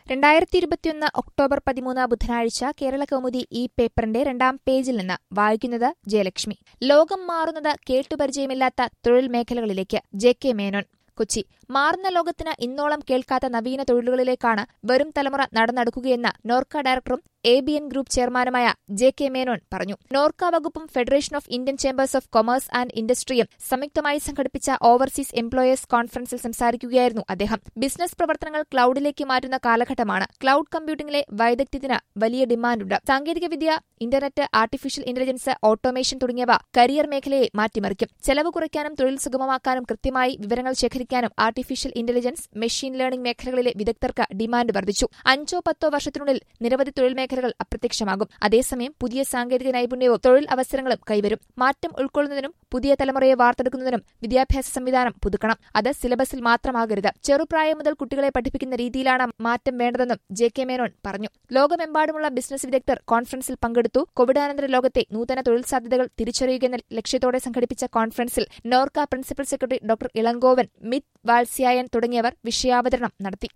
രണ്ടായിരത്തി ഇരുപത്തിയൊന്ന് ഒക്ടോബർ പതിമൂന്ന് ബുധനാഴ്ച കേരള കൗമുദി ഈ പേപ്പറിന്റെ രണ്ടാം പേജിൽ നിന്ന് വായിക്കുന്നത് ജയലക്ഷ്മി ലോകം മാറുന്നത് കേട്ടുപരിചയമില്ലാത്ത തൊഴിൽ മേഖലകളിലേക്ക് ജെ കെ മേനോൻ കൊച്ചി മാറുന്ന ലോകത്തിന് ഇന്നോളം കേൾക്കാത്ത നവീന തൊഴിലുകളിലേക്കാണ് വരും തലമുറ നടന്നെടുക്കുകയെന്ന് നോർക്ക ഡയറക്ടറും എ ബി എൻ ഗ്രൂപ്പ് ചെയർമാനുമായ ജെ കെ മേനോൻ പറഞ്ഞു നോർക്ക വകുപ്പും federation of Indian chambers of commerce and ഇൻഡസ്ട്രിയും സംയുക്തമായി സംഘടിപ്പിച്ച ഓവർസീസ് എംപ്ലോയേഴ്സ് കോൺഫറൻസിൽ സംസാരിക്കുകയായിരുന്നു അദ്ദേഹം ബിസിനസ് പ്രവർത്തനങ്ങൾ ക്ലൌഡിലേക്ക് മാറ്റുന്ന കാലഘട്ടമാണ് ക്ലൌഡ് കമ്പ്യൂട്ടിംഗിലെ വൈദഗ്ധ്യത്തിന് വലിയ ഡിമാൻഡുണ്ട് സാങ്കേതികവിദ്യ ഇന്റർനെറ്റ് ആർട്ടിഫിഷ്യൽ ഇന്റലിജൻസ് ഓട്ടോമേഷൻ തുടങ്ങിയവ കരിയർ മേഖലയെ മാറ്റിമറിക്കും ചെലവ് കുറയ്ക്കാനും തൊഴിൽ സുഗമമാക്കാനും കൃത്യമായി വിവരങ്ങൾ ശേഖരിക്കാനും ആർട്ടിഫിഷ്യൽ ഇന്റലിജൻസ് മെഷീൻ ലേണിംഗ് മേഖലകളിലെ വിദഗ്ധർക്ക് ഡിമാൻഡ് വർദ്ധിച്ചു അഞ്ചോ പത്തോ വർഷത്തിനുള്ളിൽ നിരവധി തൊഴിൽ മേഖലകൾ അപ്രത്യക്ഷമാകും അതേസമയം പുതിയ സാങ്കേതിക നൈപുണ്യവും തൊഴിൽ അവസരങ്ങളും കൈവരും മാറ്റം ഉൾക്കൊള്ളുന്നതിനും പുതിയ തലമുറയെ വാർത്തെടുക്കുന്നതിനും വിദ്യാഭ്യാസ സംവിധാനം പുതുക്കണം അത് സിലബസിൽ മാത്രമാകരുത് ചെറുപ്രായം മുതൽ കുട്ടികളെ പഠിപ്പിക്കുന്ന രീതിയിലാണ് മാറ്റം വേണ്ടതെന്നും ജെ കെ മേനോൻ പറഞ്ഞു ലോകമെമ്പാടുമുള്ള ബിസിനസ് വിദഗ്ധർ കോൺഫറൻസിൽ പങ്കെടുത്തു കോവിഡാനന്തര ലോകത്തെ നൂതന തൊഴിൽ സാധ്യതകൾ തിരിച്ചറിയുകയെന്ന ലക്ഷ്യത്തോടെ സംഘടിപ്പിച്ച കോൺഫറൻസിൽ NORKA principal secretary doctor Elangovan Mith Vatsyayan തുടങ്ങിയവർ വിഷയാവതരണം നടത്തി